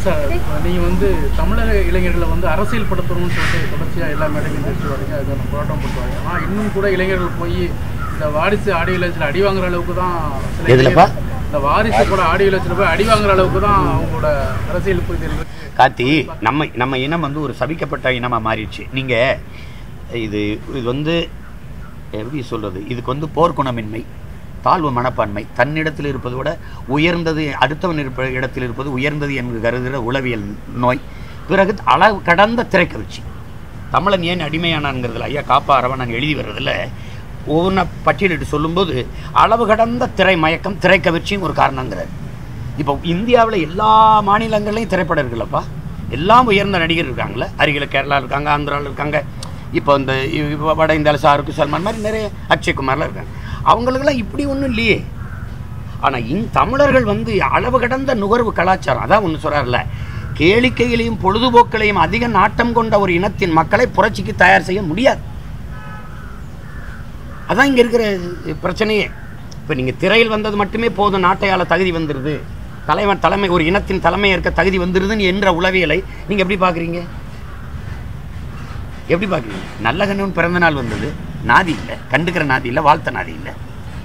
Sir நீங்கள் வந்து தமிழக இளைஞர்களை வந்து அரசியல் படுத்தணும்னு சொல்லிட்டு தொடர்ச்சியாக எல்லா மேடைக்கும் பேசிட்டு வரீங்க அதுக்கான போராட்டம் பண்ணுவாங்க ஆனால் இன்னும் கூட இளைஞர்கள் போய் இந்த வாரிசு ஆடியோ லான்ச்சில் அடி வாங்குற அளவுக்கு தான் சில எதுலப்பா? இளைஞர்கள் இந்த வாரிசு கூட ஆடியோ லான்ச்சில் போய் அடி வாங்குற அளவுக்கு தான் அவங்களோட அரசியல் புரிதல் இருக்கு கார்த்தி நம்ம நம்ம இனம் வந்து ஒரு சபிக்கப்பட்ட இனமாக மாறிடுச்சு நீங்கள் இது இது வந்து எப்படி சொல்கிறது இதுக்கு வந்து போர்க்குணமின்மை தாழ்வு மனப்பான்மை தன்னிடத்தில் இருப்பதை விட உயர்ந்தது அடுத்தவன் இருப்ப இடத்தில் இருப்பது உயர்ந்தது என்று கருதுகிற உளவியல் நோய் பிறகு அளவு கடந்த திரைக்கவிழ்ச்சி தமிழன் ஏன் அடிமையானான்ங்கிறதுல ஐயா காப்பா அரவணன் எழுதி வர்றதில் ஒவ்வொன்றா பட்டியலிட்டு சொல்லும்போது அளவு கடந்த திரை மயக்கம் திரைக்கவிர்ச்சியும் ஒரு காரணங்கிறார் இப்போ இந்தியாவில் எல்லா மாநிலங்கள்லையும் திரைப்படம் இருக்குல்லப்பா எல்லாம் உயர்ந்த நடிகர் இருக்காங்களே அருகில் கேரளா இருக்காங்க ஆந்திராவில் இருக்காங்க இப்போ இந்த இ- வட இந்தியாவில் ஷாருக் சல்மான் மாதிரி நிறைய அக்ஷய்குமார்லாம் இருக்காங்க அவங்களுக்கெல்லாம் இப்படி ஒன்றும் இல்லையே ஆனால் இந் தமிழர்கள் வந்து அளவு கடந்த நுகர்வு கலாச்சாரம் அதான் ஒன்று சொல்கிறார்ல கேளிக்கைகளையும் பொழுதுபோக்களையும் அதிக நாட்டம் கொண்ட ஒரு இனத்தின் மக்களை புரட்சிக்கு தயார் செய்ய முடியாது அதான் இங்கே இருக்கிற பிரச்சனையே இப்போ நீங்கள் திரையில் வந்தது மட்டுமே போதும் நாட்டையாள தகுதி வந்துடுது தலைவன் தலைமை ஒரு இனத்தின் தலைமை ஏற்க தகுதி வந்துடுதுன்னு என்ற உளவியலை நீங்கள் எப்படி பார்க்குறீங்க எப்படி பார்க்குறீங்க நல்ல கண்ணவன் பிறந்த நாள் வந்தது நாதி இல்லை கண்டுக்கிற நாதி இல்லை வாழ்த்த நாதி இல்லை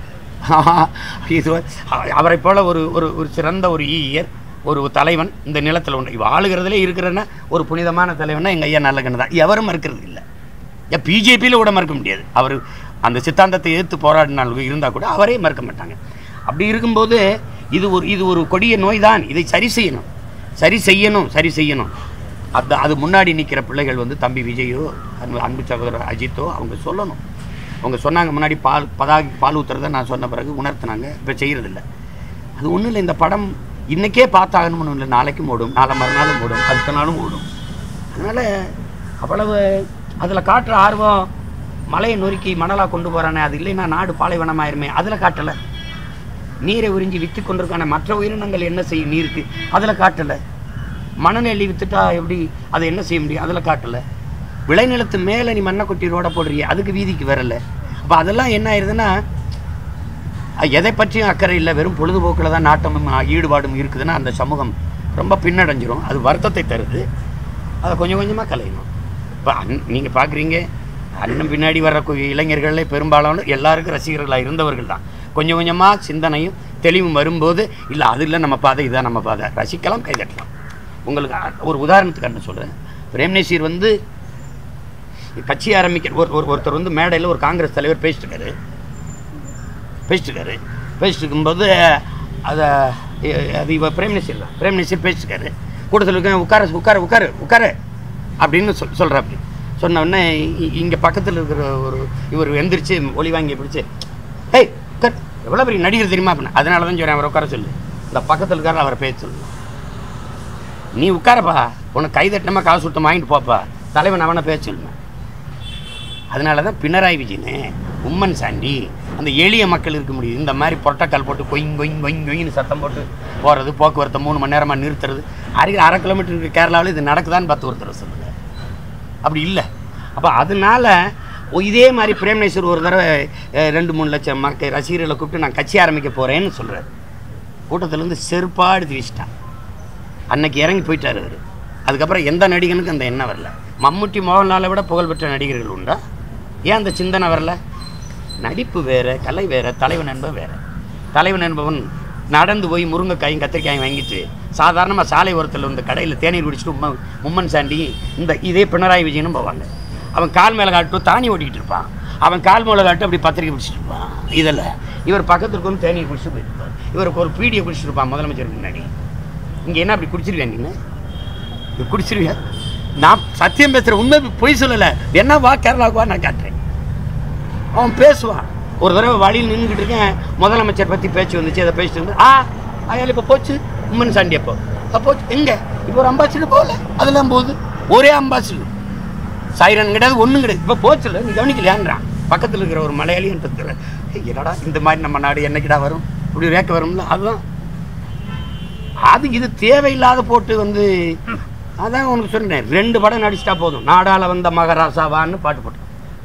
இது வ- அவரை போல ஒரு ஒரு ஒரு சிறந்த ஒரு ஈயர் ஒரு தலைவன் இந்த நிலத்தில் ஒன்று இவ ஆளுகிறதுலே இருக்கிறன்னா ஒரு புனிதமான தலைவனா எங்கள் ஐயா நல்ல கண்ணு தான் எவரும் மறுக்கிறது இல்லை ஏன் பிஜேபியில் கூட மறுக்க முடியாது அவர் அந்த சித்தாந்தத்தை எதிர்த்து போராடினால் இருந்தால் கூட அவரே மறுக்க மாட்டாங்க அப்படி இருக்கும்போது இது ஒரு இது ஒரு கொடிய நோய் தான் இதை சரி செய்யணும் சரி செய்யணும் சரி செய்யணும் அது அது முன்னாடி நிற்கிற பிள்ளைகள் வந்து தம்பி விஜயோ அன்பு அன்பு சகோதரர் அஜித்தோ அவங்க சொல்லணும் அவங்க சொன்னாங்க முன்னாடி பால் பதாகி பால் ஊற்றுறதை நான் சொன்ன பிறகு உணர்த்தினாங்க இப்போ செய்கிறதில்ல அது ஒன்றும் இல்லை இந்த படம் இன்றைக்கே பார்த்தாகணும்னு இல்லை நாளைக்கும் ஓடும் நாளை மறுநாளும் ஓடும் அடுத்த நாளும் ஓடும் அதனால் அவ்வளவு அதில் காட்டுற ஆர்வம் மலையை நொறுக்கி மணலாக கொண்டு போகிறானே அது இல்லைன்னா நாடு பாலைவனமாயிருமே அதில் காட்டலை நீரை உறிஞ்சி விற்று கொண்டிருக்கான மற்ற உயிரினங்கள் என்ன செய்யும் நீருக்கு அதில் காட்டலை மணநெல்லி வித்துட்டா எப்படி அதை என்ன செய்ய முடியும் அதில் காட்டலை விளைநிலத்து மேலே நீ மண்ணை கொட்டி ரோட போடுறிய அதுக்கு வீதிக்கு வரல அப்போ அதெல்லாம் என்ன ஆயிருதுன்னா அஹ், எதை பற்றியும் அக்கறை இல்லை வெறும் பொழுதுபோக்கில் தான் நாட்டமும் அஹ், ஈடுபாடும் இருக்குதுன்னா அந்த சமூகம் ரொம்ப பின்னடைஞ்சிரும் அது வருத்தத்தை தருது அதை கொஞ்சம் கொஞ்சமாக கலையணும் இப்போ அன் நீங்கள் பார்க்குறீங்க அண்ணன் பின்னாடி வர்ற கு- இளைஞர்களே பெரும்பாலான எல்லாருக்கும் ரசிகர்களாக இருந்தவர்கள் தான் கொஞ்சம் கொஞ்சமாக சிந்தனையும் தெளிவும் வரும்போது இல்லை அது இல்லை நம்ம பாதை இதுதான் நம்ம பாதை ரசிக்கலாம் கைதட்டலாம் உங்களுக்கு அ- ஒரு உதாரணத்துக்கு என்ன சொல்கிறேன் பிரேம்நேசீர் வந்து கட்சி ஆரம்பிக்க ஒரு ஒரு- ஒருத்தர் வந்து மேடையில் ஒரு காங்கிரஸ் தலைவர் பேசிட்டு இருக்காரு பேசிட்டு இருக்காரு பேசிட்டு இருக்கும்போது அதை அது இவ பிரேம் நசீர் தான் பிரேம் நசீர் பேசிட்டு இருக்காரு கூட்டத்தில் இருக்க உட்கார உட்கார உட்காரு உட்காரு அப்படின்னு சொல் சொல்கிறாப்படி சொன்ன உடனே இங்கே பக்கத்தில் இருக்கிற ஒரு இவர் எந்திரிச்சு ஒளி வாங்கி பிடிச்சு ஹேய் உட்கார் எவ்வளோ பெரிய நடிகர் தெரியுமா அப்படின்னு அதனால தான் சொல்கிறேன் அவரை உட்கார சொல்லு இந்த பக்கத்தில் இருக்கார அவரை பேச சொல்லு நீ உட்காரப்பா உனக்கு கைதட்டமாக காசு சுத்தம் வாங்கிட்டு போப்பா தலைவன் அவனை பேச சொல்லுவேன் அதனால தான் பினராயி விஜயனு உம்மன் சாண்டி அந்த எளிய மக்கள் இருக்க முடியுது இந்த மாதிரி புரோட்டோக்கால் போட்டு கொய்ங் கொய்ங் கொய்ங் கொய்ன்னு சத்தம் போட்டு போகிறது போக்குவரத்தை மூணு மணி நேரமாக நிறுத்துறது அருகில் அரை கிலோமீட்டர் இருக்கிற கேரளாவில் இது நடக்குதான்னு பார்த்து ஒருத்தர் சொல்லுங்க அப்படி இல்லை அப்போ அதனால ஒ- இதே மாதிரி பிரேம்நேஸ்வர் ஒரு தடவை அஹ், ரெண்டு மூணு லட்சம் மக்கள் ரசிகர்களை கூப்பிட்டு நான் கட்சி ஆரம்பிக்க போகிறேன்னு சொல்கிறார் கூட்டத்திலேருந்து செருப்பாக எடுத்து வீசிட்டான் அன்னைக்கு இறங்கி போயிட்டார் அவர் அதுக்கப்புறம் எந்த நடிகனுக்கும் அந்த எண்ணம் வரல மம்முட்டி மோகன்லாலை விட புகழ்பெற்ற நடிகர்கள் உண்டா ஏன் அந்த சிந்தனை வரல நடிப்பு வேற கலை வேற தலைவன் என்பவன் வேற தலைவன் என்பவன் நடந்து போய் முருங்கைக்காயும் கத்திரிக்காயும் வாங்கிட்டு சாதாரணமாக சாலை ஓரத்தில் இந்த கடையில் தேநீர் குடிச்சிட்டு உம்ம மும்மன் சாண்டி இந்த இதே பினராயி விஜயனும் போவாங்க அவன் கால் மேலே காட்டு தாணி ஓட்டிக்கிட்டு இருப்பான் அவன் கால் மேலே காட்டு அப்படி பத்திரிக்கை பிடிச்சிட்டு இருப்பான் இதில் இவர் பக்கத்துக்கு வந்து தேநீர் குடிச்சிட்டு போயிருப்பார் இவருக்கு ஒரு பீடியை குடிச்சிட்டு இருப்பான் முதலமைச்சருக்கு முன்னாடி இங்கே என்ன அப்படி குடிச்சிருவியா நீ இது குடிச்சிருவியா நான் சத்தியம் பேசுகிறேன் உண்மை பொய் சொல்லலை என்ன வா கேரளாவுக்கு வா நான் காட்டுறேன் அவன் பேசுவான் ஒரு தடவை வழியில் நின்றுக்கிட்டு இருக்கேன் முதலமைச்சர் பற்றி பேச்சு வந்துச்சு அதை பேசிட்டு இருந்து ஆ அயால் இப்போ போச்சு உம்மன் சாண்டி அப்போ அப்போ போச்சு எங்கே இப்போ ஒரு அம்பாசிடர் போகல அதெல்லாம் போகுது ஒரே அம்பாசிடர் சைரன் கிடையாது ஒன்றும் கிடையாது இப்போ போச்சுல நீ கவனிக்கலையான்றான் பக்கத்தில் இருக்கிற ஒரு மலையாளியும் தத்துற என்னடா இந்த மாதிரி நம்ம நாடு என்னைக்கிடா வரும் இப்படி ரேக்க வரும்ல அதுதான் அது இது தேவையில்லாத போட்டு வந்து அதான் உனக்கு சொன்னேன் ரெண்டு படம் நடிச்சிட்டா போதும் நாடால வந்த மகராசாவான்னு பாட்டு போட்டு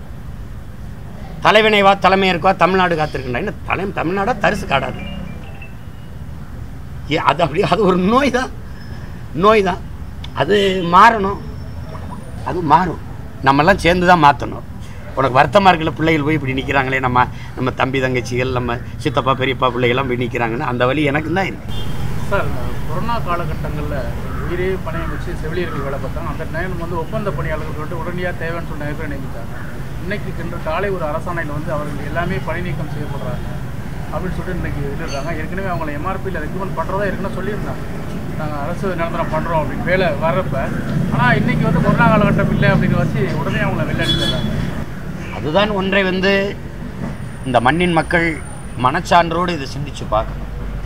தலைவனை வா தலைமை இருக்கா தமிழ்நாடு காத்திருக்கா என்ன தலை தமிழ்நாடா தரிசு காடாது ஏ அது அப்படி அது ஒரு நோய் தான் நோய் தான் அது மாறணும் அது மாறும் நம்மெல்லாம் சேர்ந்து தான் மாற்றணும் உனக்கு வருத்தமாக இருக்கிற பிள்ளைகள் போய் இப்படி நிற்கிறாங்களே நம்ம நம்ம தம்பி தங்கச்சிகள் நம்ம சித்தப்பா பெரியப்பா பிள்ளைகள்லாம் போய் நிற்கிறாங்கன்னு அந்த வழி எனக்கு தான் இருக்கு சார் இந்த கொரோனா காலகட்டங்களில் உயிரே பணையம் வச்சு செவிலியர்கள் வேலை பார்த்தாங்க அந்த நேரம் வந்து ஒப்பந்த பணியாளர்கள் வந்து உடனடியாக தேவைன்னு சொல்லி நிறைய பேர் நியமித்தாங்க இன்னைக்கு இன்று காலை ஒரு அரசாணையில் வந்து அவர்கள் எல்லாமே பணி நீக்கம் செய்யப்படுறாங்க அப்படின்னு சொல்லிட்டு இன்னைக்கு எழுதுறாங்க ஏற்கனவே அவங்கள எம்ஆர்பியில் ரெக்கமெண்ட் பண்ணுறதா ஏற்கனவே சொல்லியிருந்தாங்க நாங்கள் அரசு நிரந்தரம் பண்ணுறோம் அப்படின்னு வேலை வர்றப்ப ஆனால் இன்னைக்கு வந்து கொரோனா காலகட்டம் இல்லை அப்படின்னு வச்சு உடனே அவங்கள வெளில அனுப்பிடுறாங்க அதுதான் ஒன்றை வந்து இந்த மண்ணின் மக்கள் மனச்சான்றோடு இதை சிந்திச்சு பார்க்கணும்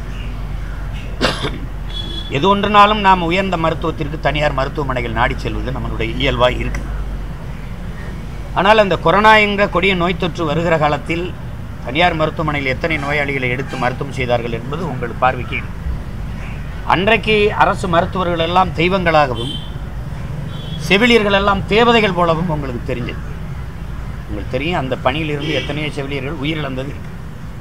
எது ஒன்றுனாலும் நாம் உயர்ந்த மருத்துவத்திற்கு தனியார் மருத்துவமனைகள் நாடி செல்வது நம்மளுடைய இயல்பாக இருக்குது ஆனால் அந்த கொரோனா என்ற கொடிய நோய் தொற்று வருகிற காலத்தில் தனியார் மருத்துவமனையில் எத்தனை நோயாளிகளை எடுத்து மருத்துவம் செய்தார்கள் என்பது உங்கள் பார்வைக்கு இருக்கு. அன்றைக்கு அரசு மருத்துவர்கள் எல்லாம் தெய்வங்களாகவும் செவிலியர்கள் எல்லாம் தேவதைகள் போலவும் உங்களுக்கு தெரிஞ்சது உங்களுக்கு தெரியும் அந்த பணியிலிருந்து எத்தனையோ செவிலியர்கள் உயிரிழந்தது இருக்கு.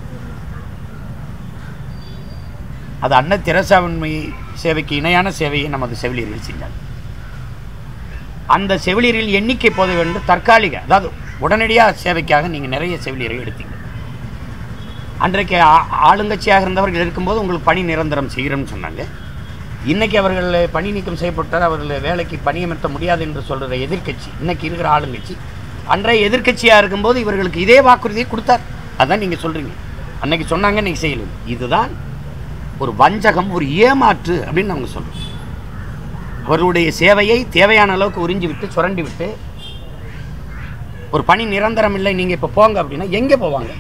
அது அன்ன திரசாவின்மை சேவைக்கு இணையான சேவையை நமது செவிலியர்கள் செஞ்சாங்க அந்த செவிலியர்கள் எண்ணிக்கை போத வேண்டும் தற்காலிக அதாவது உடனடியாக சேவைக்காக நீங்கள் நிறைய செவிலியர்கள் எடுத்தீங்க அன்றைக்கு ஆ- ஆளுங்கட்சியாக இருந்தவர்கள் இருக்கும்போது உங்களுக்கு பணி நிரந்தரம் செய்கிறோம்னு சொன்னாங்க இன்னைக்கு அவர்கள் பணி நீக்கம் செய்யப்பட்டால் அவர்கள் வேலைக்கு பணியமர்த்த முடியாது என்று சொல்கிற எதிர்க்கட்சி இன்னைக்கு இருக்கிற ஆளுங்கட்சி அன்றைய எதிர்க்கட்சியாக இருக்கும்போது இவர்களுக்கு இதே வாக்குறுதியை கொடுத்தார் அதான் நீங்கள் சொல்கிறீங்க அன்னைக்கு சொன்னாங்க இன்னைக்கு செய்யல இதுதான் ஒரு வஞ்சகம் ஒரு ஏமாற்று அப்படின்னு அவங்க சொல்கிறோம் அவர்களுடைய சேவையை தேவையான அளவுக்கு உறிஞ்சி விட்டு சுரண்டி விட்டு ஒரு பணி நிரந்தரம் இல்லை நீங்கள் இப்போ போங்க அப்படின்னா எங்கே போவாங்க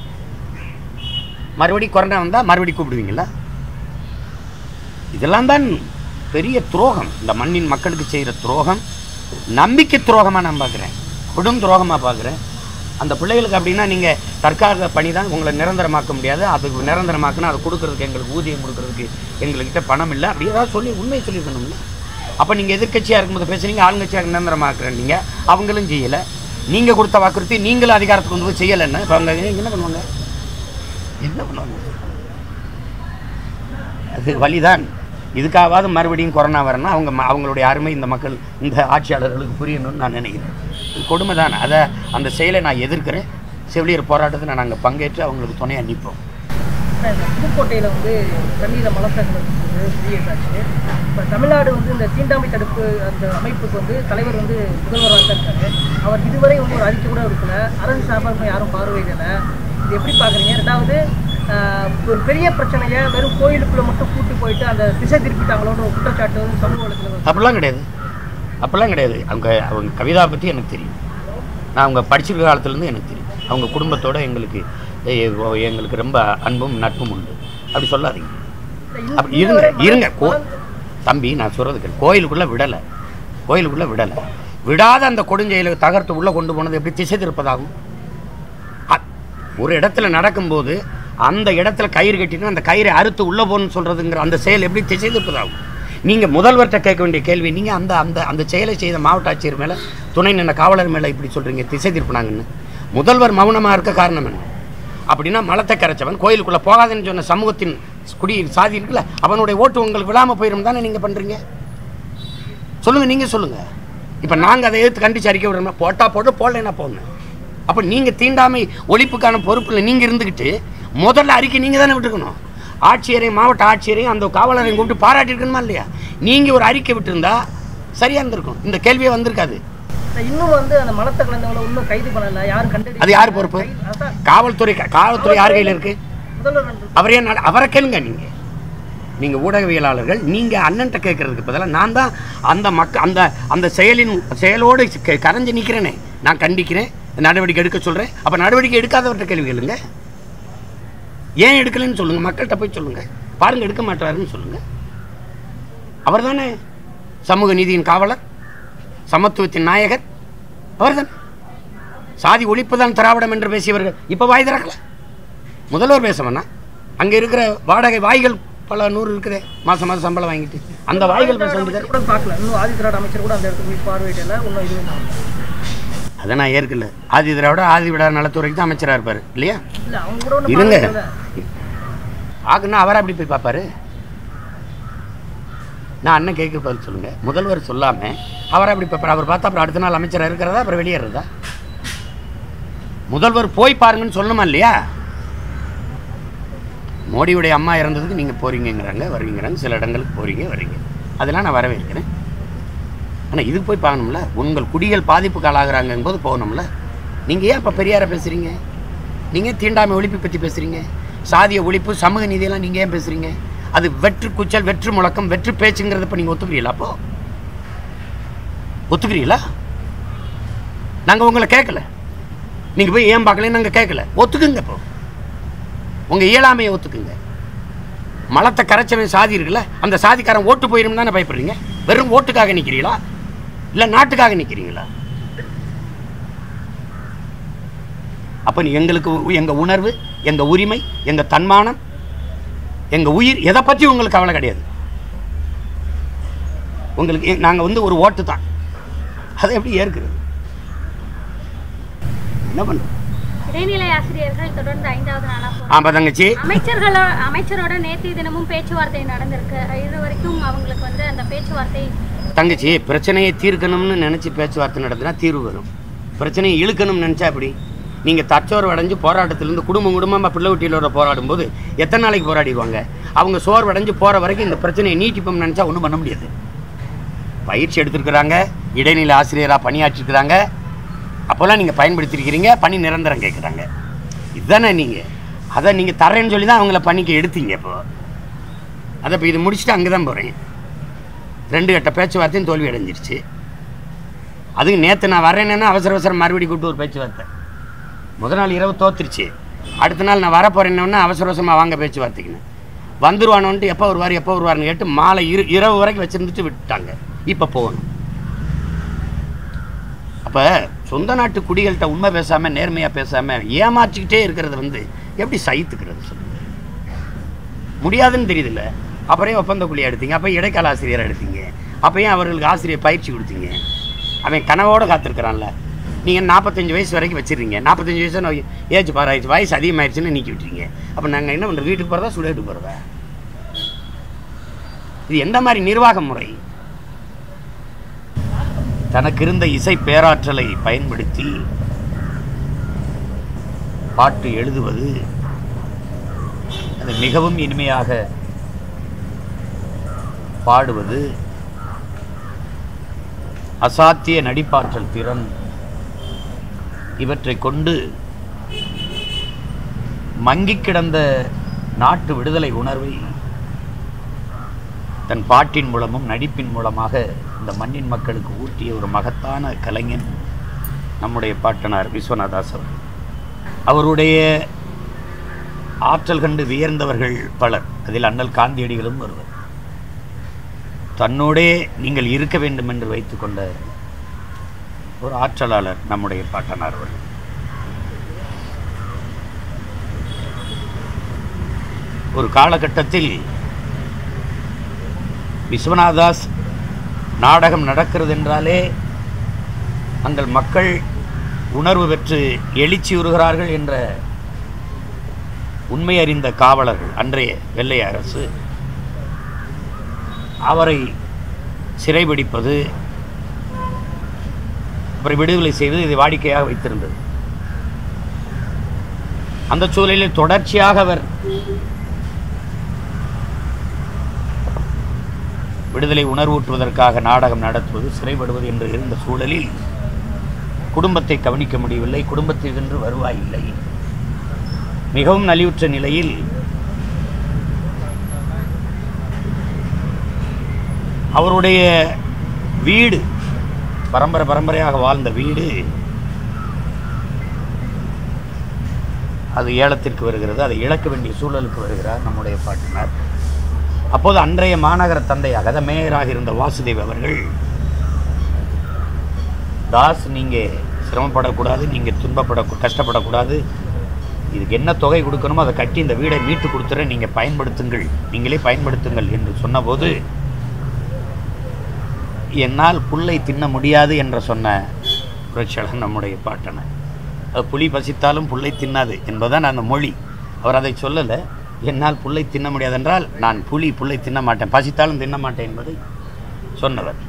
மறுபடி கொரோனா வந்தால் மறுபடி கூப்பிடுவீங்களா இதெல்லாம் தான் பெரிய துரோகம் இந்த மண்ணின் மக்களுக்கு செய்கிற துரோகம் நம்பிக்கை துரோகமாக நான் பார்க்குறேன் குடும் துரோகமாக பார்க்குறேன் அந்த பிள்ளைகளுக்கு அப்படின்னா நீங்கள் தற்காலிக பணி தான் உங்களை நிரந்தரமாக்க முடியாது அதுக்கு நிரந்தரமாக்குனா அதை கொடுக்கறதுக்கு எங்களுக்கு ஊதியம் கொடுக்கறதுக்கு எங்கள்கிட்ட பணம் இல்லை அப்படி ஏதாவது சொல்லி உண்மையை சொல்லியிருக்கணும்ல அப்போ நீங்கள் எதிர்க்கட்சியாக இருக்கும்போது பேசுறீங்க ஆளுங்கட்சியாக நிரந்தரமாக்குறேன் நீங்கள் அவங்களும் செய்யலை நீங்கள் கொடுத்த வாக்குறுதி நீங்களும் அதிகாரத்துக்கு வந்து போய் செய்யலைன்னு இப்போ அவங்க என்ன பண்ணுவாங்க என்ன பண்ணுவாங்க அது வழிதான் இதுக்காவது மறுபடியும் கொரோனா வரணும் அவங்க ம- அவங்களுடைய அருமை இந்த மக்கள் இந்த ஆட்சியாளர்களுக்கு புரியணும்னு நான் நினைக்கிறேன் இது கொடுமை தான் அதை அந்த செயலை நான் எதிர்க்கிறேன் செவிலியர் போராட்டத்தில் நாங்கள் பங்கேற்று அவங்களுக்கு துணையாக நிற்போம் சார், இந்த புதுக்கோட்டையில் வந்து தண்ணீரை மலத்தங்கள் வெளியேற்றாச்சு இப்போ தமிழ்நாடு வந்து இந்த தீண்டாமை தடுப்பு அந்த அமைப்புக்கு வந்து தலைவர் வந்து முதல்வராக தான் இருக்காரு அவர் இதுவரை வந்து ஒரு அறிக்கை கூட கொடுக்கல அரசு சார்பாக யாரும் பார்வையிடலை இது எப்படி பார்க்குறீங்க ரெண்டாவது ஆஹ், ஒரு பெரிய பிரச்சனையை வெறும் கோயிலுக்குள்ளே மட்டும் கூட்டி போயிட்டு அந்த திசை திருப்பிட்டாங்களோன்னு ஒரு குற்றச்சாட்டு வந்து சமூக வலைத்தளங்கள் அப்படிலாம் கிடையாது அப்படிலாம் கிடையாது அவங்க அவங்க கவிதா பற்றி எனக்கு தெரியும் நான் அவங்க படிச்சிருக்க காலத்துலேருந்து எனக்கு தெரியும் அவங்க குடும்பத்தோட எங்களுக்கு எ- எங்களுக்கு ரொம்ப அன்பும் நட்பும் உண்டு அப்படி சொல்லாதீங்க அப்படி இருங்க இருங்க கோ தம்பி நான் சொல்கிறது கேளு கோயிலுக்குள்ளே விடலை கோயிலுக்குள்ளே விடலை விடாத அந்த கொடுஞ்செயலை தகர்த்து உள்ளே கொண்டு போனது எப்படி திசை திருப்பதாகும் அ- ஒரு இடத்துல நடக்கும்போது அந்த இடத்துல கயிறு கட்டிட்டு அந்த கயிறை அறுத்து உள்ளே போகணும்னு சொல்கிறதுங்கிற அந்த செயல் எப்படி திசை திருப்பதாகும் நீங்கள் முதல்வர்கிட்ட கேட்க வேண்டிய கேள்வி நீங்கள் அந்த அந்த அந்த செயலை செய்த மாவட்ட ஆட்சியர் மேலே துணை நின்ற காவலர் மேலே இப்படி சொல்கிறீங்க திசை திருப்பினாங்கன்னு முதல்வர் மௌனமாக இருக்க காரணம் என்ன அப்படின்னா மலத்தை கரைச்சவன் கோயிலுக்குள்ளே போகாதுன்னு சொன்ன சமூகத்தின் குடி சாதி இருக்குல்ல அவனுடைய ஓட்டு உங்களுக்கு விழாமல் போயிடும் தானே நீங்கள் பண்ணுறீங்க சொல்லுங்கள் நீங்கள் சொல்லுங்கள் இப்போ நாங்கள் அதை எதிர்த்து கண்டிச்சு அறிக்கை விடணும் போட்டால் போட்டு போடலைன்னா போடணும் அப்போ நீங்கள் தீண்டாமை ஒழிப்புக்கான பொறுப்பில் நீங்கள் இருந்துக்கிட்டு முதல்ல அறிக்கை நீங்கள் தானே விட்டுருக்கணும் ஆட்சியரையும் மாவட்ட ஆட்சியரையும் அந்த காவலரையும் கூப்பிட்டு பாராட்டியிருக்கணுமா இல்லையா நீங்கள் ஒரு அறிக்கை விட்டுருந்தா சரியாக இருந்திருக்கும் இந்த கேள்வியே வந்திருக்காது இன்னும் வந்து அந்த மலத்தை கலந்தவங்களை இன்னும் கைது பண்ணல யாரும் கண்டு அது யார் பொறுப்பு அதான் காவல்துறை காவல்துறை யார் கையில் இருக்குது முதல்வர் வந்து அவரே நட- அவரை கேளுங்க நீங்கள் நீங்கள் ஊடகவியலாளர்கள் நீங்கள் அண்ணன்ட்ட கேட்கறதுக்கு பதிலாக நான் தான் அந்த மக்க அந்த அந்த செயலின் செயலோடு க- கரைஞ்சு நிற்கிறேனே நான் கண்டிக்கிறேன் நடவடிக்கை எடுக்க சொல்கிறேன் அப்போ நடவடிக்கை எடுக்காதவர்கிட்ட கேள்வி கேளுங்க ஏன் எடுக்கலைன்னு சொல்லுங்கள் மக்கள்கிட்ட போய் சொல்லுங்கள் பாருங்க எடுக்க மாட்டாருன்னு சொல்லுங்கள் அவர் தானே சமூக நீதியின் காவலர் சமத்துவத்தின் நாயகர் அவர்தான் சாதி ஒழிப்பு தான் திராவிடம் என்று பேசியவர்கள் இப்போ வாய் திறக்கல முதல்வர் பேச வேணாம் அங்கே இருக்கிற வாடகை வாய்கள் பல நூறு இருக்குதே மாதம் மாதம் சம்பளம் வாங்கிட்டு அந்த வாய்கள் பேச வேண்டியது கூட பார்க்கல இன்னும் ஆதி திராவிட அமைச்சர் கூட அந்த இடத்துக்கு போய் பார்வையிடல இன்னும் இது அதை நான் ஏற்கல ஆதி திராவிட ஆதி விடா நலத்துறைக்கு தான் அமைச்சராக இருப்பார் இல்லையா இல்ல அவங்க கூட ஒன்றும் இருங்க பார்வையிடல ஆகுன்னா அவரை அப்படி போய் பார்ப்பாரு நான் அண்ணன் கேட்க பதில் சொல்லுங்கள் முதல்வர் சொல்லாமல் அவர் அப்படி இப்போ அவர் பார்த்தா அப்புறம் அடுத்த நாள் அமைச்சராக இருக்கிறதா அப்புறம் வெளியேறதா முதல்வர் போய் பாருங்கன்னு சொல்லணுமா இல்லையா மோடியுடைய அம்மா இறந்ததுக்கு நீங்கள் போகிறீங்கங்கிறாங்க வருவீங்கிறாங்க சில இடங்களுக்கு போகிறீங்க வரீங்க அதெல்லாம் நான் வரவேற்கிறேன் ஆனால் இதுக்கு போய் பார்க்கணும்ல உங்கள் குடிகள் பாதிப்புக்கு ஆளாகிறாங்கும் போது போகணும்ல நீங்கள் ஏன் இப்போ பெரியாரை பேசுகிறீங்க நீங்கள் தீண்டாமை ஒழிப்பு பற்றி பேசுகிறீங்க சாதிய ஒழிப்பு சமூக நீதியெல்லாம் நீங்கள் ஏன் பேசுகிறீங்க அது வெற்று கூச்சல் வெற்று முழக்கம் வெற்று பேச்சுங்கிறத இப்போ நீங்கள் ஒத்துக்கிறீங்களா அப்போ ஒத்துக்கிறீங்களா நாங்கள் உங்களை கேட்கல நீங்கள் போய் ஏன் பார்க்கலன்னு நாங்கள் கேட்கல ஒத்துக்குங்க இப்போ உங்கள் இயலாமையை ஒத்துக்குங்க மலத்தை கரைச்சவன் சாதி இருக்குல்ல அந்த சாதிக்காரன் ஓட்டு போயிடும் தானே பயப்படுறீங்க வெறும் ஓட்டுக்காக நிற்கிறீங்களா இல்லை நாட்டுக்காக நிற்கிறீங்களா அப்போ நீ எங்களுக்கு உ- எங்க உணர்வு எங்க உரிமை எங்க தன்மானம் எங்க உயிர் எதை பற்றி உங்களுக்கு கவலை கிடையாது உங்களுக்கு எ- நாங்க வந்து ஒரு ஓட்டு தான் அதை எப்படி ஏற்கிறது என்ன பண்ணுறோம் இடைநிலை ஆசிரியர்கள் தொடர்ந்து ஐந்தாவது நாளா போராட்டம். ஆமா தங்கச்சி அமைச்சர்களோ அமைச்சரோட நேற்று தினமும் பேச்சுவார்த்தை நடந்திருக்கு இது வரைக்கும் அவங்களுக்கு வந்து அந்த பேச்சுவார்த்தை தங்கச்சி பிரச்சனையை தீர்க்கணும்னு நினச்சி பேச்சுவார்த்தை நடத்தினா தீர்வு வரும் பிரச்சனையை இழுக்கணும்னு நினச்சா அப்படி நீங்கள் தச்சோர்வு அடைஞ்சு போராட்டத்திலேருந்து குடும்பம் குடும்பமாக பிள்ளை குட்டிகளோட போராடும்போது எத்தனை நாளைக்கு போராடிடுவாங்க அவங்க சோர்வடைஞ்சு போகிற வரைக்கும் இந்த பிரச்சனையை நீட்டிப்போம்னு நினச்சா ஒன்றும் பண்ண முடியாது பயிற்சி எடுத்திருக்கிறாங்க இடைநிலை ஆசிரியராக பணியாற்றிருக்கிறாங்க அப்போல்லாம் நீங்கள் பயன்படுத்தியிருக்கிறீங்க பணி நிரந்தரம் கேட்குறாங்க இதுதானே நீங்கள் அதை நீங்கள் தரேன்னு சொல்லி தான் அவங்கள பணிக்கு எடுத்தீங்க இப்போ அதை இப்போ இது முடிச்சுட்டு அங்கே தான் போகிறேன் ரெண்டு கட்ட பேச்சுவார்த்தையும் தோல்வி அடைஞ்சிருச்சு அதுக்கு நேற்று நான் வரேன்னு அவசர அவசரம் மறுபடி கூப்பிட்டு ஒரு பேச்சுவார்த்தை முதல் நாள் இரவு தோத்துருச்சு அடுத்த நாள் நான் வரப்போறேன்னு அவசர அவசரமாக வாங்க பேச்சுவார்த்தைக்குன்னு வந்துருவானோன்ட்டு எப்போ வருவார் எப்போ வருவார்னு கேட்டு மாலை இரு இரவு வரைக்கும் வச்சிருந்துட்டு விட்டுட்டாங்க இப்போ போகணும் அப்போ சொந்த நாட்டு குடிகள்கிட்ட உண்மை பேசாமல் நேர்மையாக பேசாமல் ஏமாற்றிக்கிட்டே இருக்கிறது வந்து எப்படி சகித்துக்கிறது சொல்லுங்க முடியாதுன்னு தெரியுதுல்ல அப்புறம் ஏன் ஒப்பந்த குழியாக எடுத்தீங்க அப்போ இடைக்கால ஆசிரியரை எடுத்தீங்க அப்போ ஏன் அவர்களுக்கு ஆசிரியர் பயிற்சி கொடுத்தீங்க அவன் கனவோட காத்திருக்கிறான்ல நீங்கள் நாற்பத்தஞ்சு வயசு வரைக்கும் வச்சிருக்கீங்க நாற்பத்தஞ்சு வயசு ஏஜ் பாராயிடுச்சு வயசு அதிகமாகிடுச்சுன்னு நீக்கி விட்டுறீங்க அப்போ நாங்கள் என்ன பண்ணுறது வீட்டுக்கு போகிறதா சுடேட்டு போகிறதா இது எந்த மாதிரி நிர்வாக முறை தனக்கு இருந்த இசை பேராற்றலை பயன்படுத்தி பாட்டு எழுதுவது அது மிகவும் இனிமையாக பாடுவது அசாத்திய நடிப்பாற்றல் திறன் இவற்றை கொண்டு மங்கிக் கிடந்த நாட்டு விடுதலை உணர்வை தன் பாட்டின் மூலமும் நடிப்பின் மூலமாக இந்த மண்ணின் மக்களுக்கு ஊட்டிய ஒரு மகத்தான கலைஞன் நம்முடைய பாட்டனார் விஸ்வநாதாஸ் அவர்கள் அவருடைய ஆற்றல் கண்டு வியர்ந்தவர்கள் பலர் அதில் அண்ணல் காந்தியடிகளும் ஒருவர் தன்னோடே நீங்கள் இருக்க வேண்டும் என்று வைத்துக்கொண்ட ஒரு ஆற்றலாளர் நம்முடைய பாட்டனார் அவர்கள் ஒரு காலகட்டத்தில் விஸ்வநாதாஸ் நாடகம் நடக்கிறது என்றாலே தங்கள் மக்கள் உணர்வு பெற்று எழுச்சி உறுகிறார்கள் என்ற உண்மை அறிந்த காவலர்கள் அன்றைய வெள்ளை அரசு அவரை சிறைபிடிப்பது அவரை விடுதலை செய்வது இதை வாடிக்கையாக வைத்திருந்தது அந்த சூழலில் தொடர்ச்சியாக அவர் விடுதலை உணர்வூட்டுவதற்காக நாடகம் நடத்துவது சிறைப்படுவது என்று இருந்த சூழலில் குடும்பத்தை கவனிக்க முடியவில்லை குடும்பத்திற்கென்று வருவாய் இல்லை மிகவும் நலிவுற்ற நிலையில் அவருடைய வீடு பரம்பரை பரம்பரையாக வாழ்ந்த வீடு அது ஏலத்திற்கு வருகிறது அதை இழக்க வேண்டிய சூழலுக்கு வருகிறார் நம்முடைய பாட்டினார் அப்போது அன்றைய மாநகர தந்தையாக அத மேயராக இருந்த வாசுதேவ் அவர்கள் தாஸ் நீங்கள் சிரமப்படக்கூடாது நீங்கள் துன்பப்பட கஷ்டப்படக்கூடாது இதுக்கு என்ன தொகை கொடுக்கணுமோ அதை கட்டி இந்த வீடை மீட்டு கொடுத்துறேன் நீங்கள் பயன்படுத்துங்கள் நீங்களே பயன்படுத்துங்கள் என்று சொன்னபோது என்னால் புல்லை தின்ன முடியாது என்று சொன்ன புரட்சியாளர் நம்முடைய பாட்டனை அது புலி பசித்தாலும் புல்லை தின்னாது என்பதுதான் அந்த மொழி அவர் அதை சொல்லலை என்னால் புல்லை தின்ன முடியாதென்றால் நான் புலி புல்லை தின்ன மாட்டேன் பசித்தாலும் தின்ன மாட்டேன் என்பதை சொன்னவர்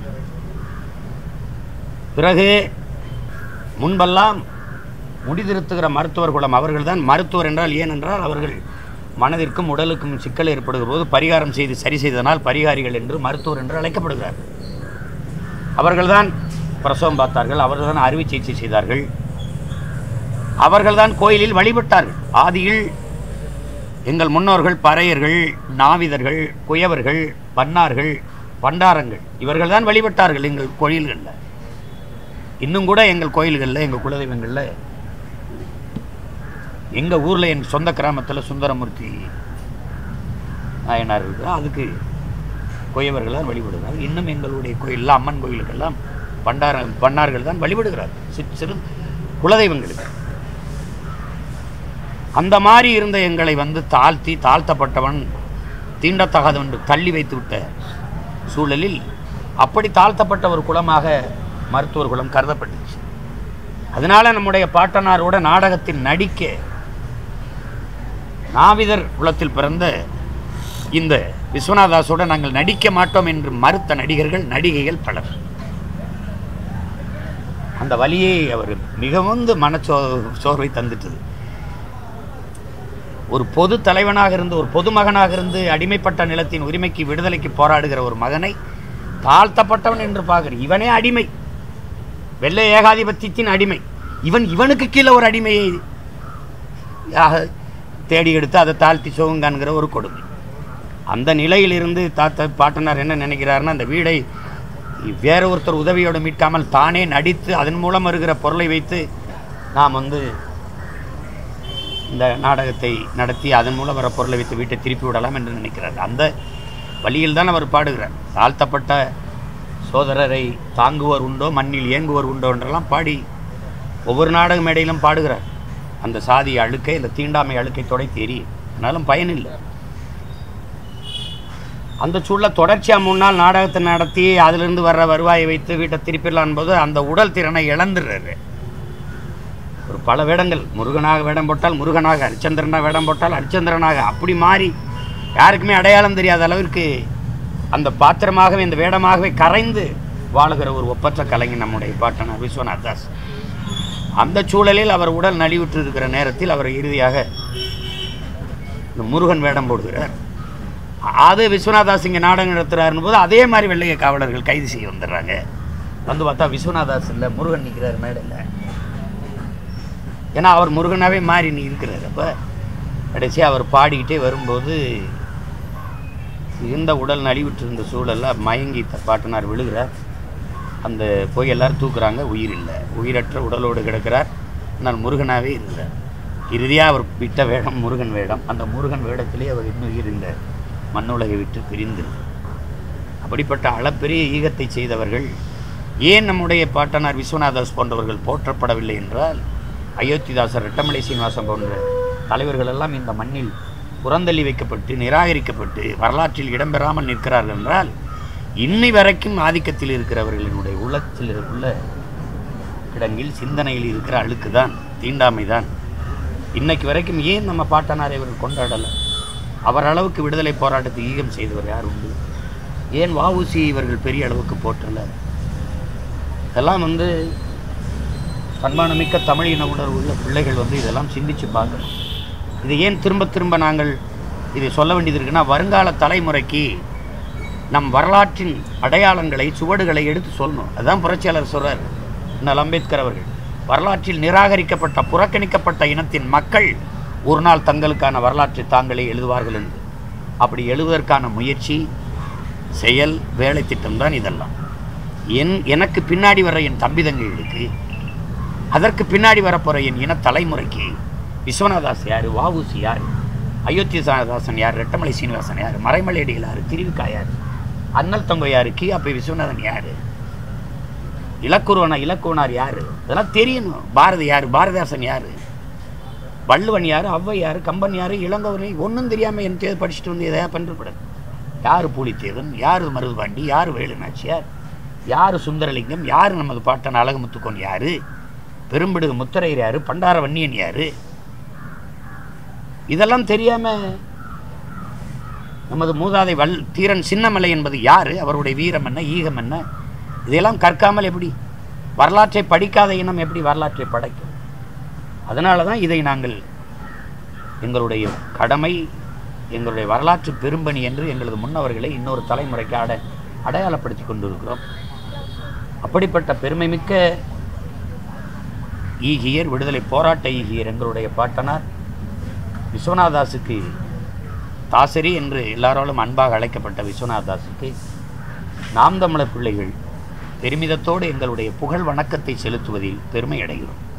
பிறகு முன்பெல்லாம் முடிதிருத்துகிற மருத்துவர் குலம் அவர்கள்தான் மருத்துவர் என்றால் ஏனென்றால் அவர்கள் மனதிற்கும் உடலுக்கும் சிக்கல் ஏற்படுகிற போது பரிகாரம் செய்து சரி செய்தனால் பரிகாரிகள் என்று மருத்துவர் என்று அழைக்கப்படுகிறார்கள் அவர்கள்தான் பிரசவம் பார்த்தார்கள் அவர்கள்தான் அறுவை சிகிச்சை செய்தார்கள் அவர்கள்தான் கோயிலில் வழிபட்டார்கள் ஆதியில் எங்கள் முன்னோர்கள் பறையர்கள் நாவிதர்கள் குயவர்கள் பன்னார்கள் பண்டாரங்கள் இவர்கள்தான் வழிபட்டார்கள் எங்கள் கோயில்களில் இன்னும் கூட எங்கள் கோயில்களில் எங்கள் குலதெய்வங்களில் எங்கள் ஊரில் என் சொந்த கிராமத்தில் சுந்தரமூர்த்தி நாயனார் இருக்கிறார் அதுக்கு குயவர்களால் வழிபடுகிறார் இன்னும் எங்களுடைய கோயிலில் அம்மன் கோயிலுக்கெல்லாம் பண்டார பன்னார்கள் தான் வழிபடுகிறார் சி- சிறு குலதெய்வங்களுக்கு அந்த மாதிரி இருந்த எங்களை வந்து தாழ்த்தி தாழ்த்தப்பட்டவன் தீண்டத்தகாதவன் என்று தள்ளி வைத்து விட்ட சூழலில் அப்படி தாழ்த்தப்பட்ட ஒரு குலமாக மருத்துவர் குலம் கருதப்பட்டுச்சு அதனால நம்முடைய பாட்டனாரோட நாடகத்தில் நடிக்க நாவிதர் குலத்தில் பிறந்த இந்த விஸ்வநாதாஸோட நாங்கள் நடிக்க மாட்டோம் என்று மறுத்த நடிகர்கள் நடிகைகள் பலர் அந்த வலியை அவர் மிகவும் மனச்சோ சோர்வை தந்துட்டது ஒரு பொது தலைவனாக இருந்து ஒரு பொதுமகனாக இருந்து அடிமைப்பட்ட நிலத்தின் உரிமைக்கு விடுதலைக்கு போராடுகிற ஒரு மகனை தாழ்த்தப்பட்டவன் என்று பார்க்கிற இவனே அடிமை வெள்ளை ஏகாதிபத்தியத்தின் அடிமை இவன் இவனுக்கு கீழே ஒரு அடிமையை யாக தேடி எடுத்து அதை தாழ்த்தி சோகுங்கான்கிற ஒரு கொடுமை அந்த நிலையிலிருந்து தாத்த பாட்டனார் என்ன நினைக்கிறாருன்னா அந்த வீடை வேற ஒருத்தர் உதவியோடு மீட்காமல் தானே நடித்து அதன் மூலம் வருகிற பொருளை வைத்து நாம் வந்து இந்த நாடகத்தை நடத்தி அதன் மூலம் வர பொருளை வைத்து வீட்டை திருப்பி விடலாம் என்று நினைக்கிறார் அந்த வழியில் தான் அவர் பாடுகிறார் தாழ்த்தப்பட்ட சோதரரை தாங்குவோர் உண்டோ மண்ணில் ஏங்குவோர் உண்டோ என்றெல்லாம் பாடி ஒவ்வொரு நாடக மேடையிலும் பாடுகிறார் அந்த சாதி அழுக்கை இந்த தீண்டாமை அழுக்கை தொடைத்து எரியும் ஆனாலும் பயனில்லை அந்த சூழல தொடர்ச்சியாக மூணு நாள் நாடகத்தை நடத்தி அதிலிருந்து வர்ற வருவாயை வைத்து வீட்டை திருப்பிடலாம் போது அந்த உடல் திறனை இழந்துடுறாரு ஒரு பல வேடங்கள் முருகனாக வேடம் போட்டால் முருகனாக ஹரிச்சந்திரனாக வேடம் போட்டால் ஹரிச்சந்திரனாக அப்படி மாறி யாருக்குமே அடையாளம் தெரியாத அளவிற்கு அந்த பாத்திரமாகவே இந்த வேடமாகவே கரைந்து வாழுகிற ஒரு ஒப்பற்ற கலைஞர் நம்முடைய பாட்டனார் விஸ்வநாத் தாஸ் அந்த சூழலில் அவர் உடல் நலிவுற்று இருக்கிற நேரத்தில் அவர் இறுதியாக இந்த முருகன் வேடம் போடுகிறார் அது விஸ்வநாதாஸ் இங்கே நாடகம் நடத்துகிறாருன்னு போது அதே மாதிரி வெள்ளைய காவலர்கள் கைது செய்ய வந்துடுறாங்க வந்து பார்த்தா விஸ்வநாதாஸ் இல்லை முருகன் நிற்கிறார் மேடையில் ஏன்னா அவர் முருகனாவே மாறி நீ இருக்கிறார் அப்போ கடைசி அவர் பாடிக்கிட்டே வரும்போது இருந்த உடல் நலிவுற்று இருந்த சூழலில் மயங்கி த- பாட்டனார் விழுகிறார் அந்த போய் எல்லாரும் தூக்குறாங்க உயிர் இல்லை உயிரற்ற உடலோடு கிடக்கிறார் ஆனால் முருகனாவே இருக்கிறார் இறுதியாக அவர் விட்ட வேடம் முருகன் வேடம் அந்த முருகன் வேடத்திலே அவர் இன்னும் இருந்த மண்ணுலகை விட்டு பிரிந்து அப்படிப்பட்ட அளப்பெரிய ஈகத்தை செய்தவர்கள் ஏன் நம்முடைய பாட்டனார் விஸ்வநாதாஸ் போன்றவர்கள் போற்றப்படவில்லை என்றால் அயோத்திதாசர் ரெட்டமலை சீனிவாசன் போன்ற தலைவர்கள் எல்லாம் இந்த மண்ணில் புறந்தள்ளி வைக்கப்பட்டு நிராகரிக்கப்பட்டு வரலாற்றில் இடம்பெறாமல் நிற்கிறார்கள் என்றால் இன்னை வரைக்கும் ஆதிக்கத்தில் இருக்கிறவர்களினுடைய உள்ளத்தில் உள்ள கிடங்கில் சிந்தனையில் இருக்கிற அழுக்கு தான் தீண்டாமை தான் இன்னைக்கு வரைக்கும் ஏன் நம்ம பாட்டனாரை இவர்கள் கொண்டாடலை அவர் அளவுக்கு விடுதலை போராட்டத்தை ஈகம் செய்தவர் யார் உண்டு ஏன் வஉசி இவர்கள் பெரிய அளவுக்கு போற்றல இதெல்லாம் வந்து சன்மானமிக்க தமிழ் இன உணர்வு உள்ள பிள்ளைகள் வந்து இதெல்லாம் சிந்திச்சு பார்க்கணும் இது ஏன் திரும்ப திரும்ப நாங்கள் இதை சொல்ல வேண்டியது இருக்குன்னா வருங்கால தலைமுறைக்கு நம் வரலாற்றின் அடையாளங்களை சுவடுகளை எடுத்து சொல்லணும் அதுதான் புரட்சியாளர் சொல்றார் இன்னல் அம்பேத்கர் அவர்கள் வரலாற்றில் நிராகரிக்கப்பட்ட புறக்கணிக்கப்பட்ட இனத்தின் மக்கள் ஒரு நாள் தங்களுக்கான வரலாற்றை தாங்களே எழுதுவார்கள் என்று அப்படி எழுதுவதற்கான முயற்சி செயல் வேலை திட்டம் தான் இதெல்லாம் என் எனக்கு பின்னாடி வர என் தம்பி தங்கைகளுக்கு அதற்கு பின்னாடி வரப்போகிற என் இன தலைமுறைக்கு விஸ்வநாதாஸ் யார் வாவுசி யார் அயோத்தியதாசன் யார் ரெட்டமலை சீனிவாசன் யார் மறைமலையடிகள் யார் திருவிக்கா யார் அண்ணல் தங்கோ யார் கீழாப்பை விஸ்வநாதன் யார் இலக்குருவனா இலக்குவனார் யார் இதெல்லாம் தெரியணும் பாரதி யார் பாரதிதாசன் யார் வள்ளுவன் யார் ஔவை யார் கம்பன் யார் இளங்கோவனை ஒன்றும் தெரியாமல் என் தேர்வு படிச்சுட்டு வந்து எதையா பண்ணுறக்கூடாது யார் பூலித்தேவன் யார் மருதுபாண்டி யார் வேலுநாச்சியார் யார் சுந்தரலிங்கம் யார் நமது பாட்டன் அழகுமுத்துக்கோன் யார் பெரும்பிடுகு முத்தரையர் யார் பண்டார வன்னியன் யார் இதெல்லாம் தெரியாமல் நமது மூதாதை வல் தீரன் சின்னமலை என்பது யார் அவருடைய வீரம் என்ன ஈகம் என்ன இதையெல்லாம் கற்காமல் எப்படி வரலாற்றை படிக்காத இனம் எப்படி வரலாற்றை படைக்கும் அதனால தான் இதை நாங்கள் எங்களுடைய கடமை எங்களுடைய வரலாற்று பெரும்பணி என்று எங்களது முன்னவர்களை இன்னொரு தலைமுறைக்கு அட அடையாளப்படுத்தி கொண்டிருக்கிறோம் அப்படிப்பட்ட பெருமைமிக்க ஈகியர் விடுதலை போராட்ட ஈகியர் எங்களுடைய பாட்டனார் விஸ்வநாதாசுக்கு தாசரி என்று எல்லாராலும் அன்பாக அழைக்கப்பட்ட விஸ்வநாதாசுக்கு நாம் தமிழர் பிள்ளைகள் பெருமிதத்தோடு எங்களுடைய புகழ் வணக்கத்தை செலுத்துவதில் பெருமை அடைகிறோம்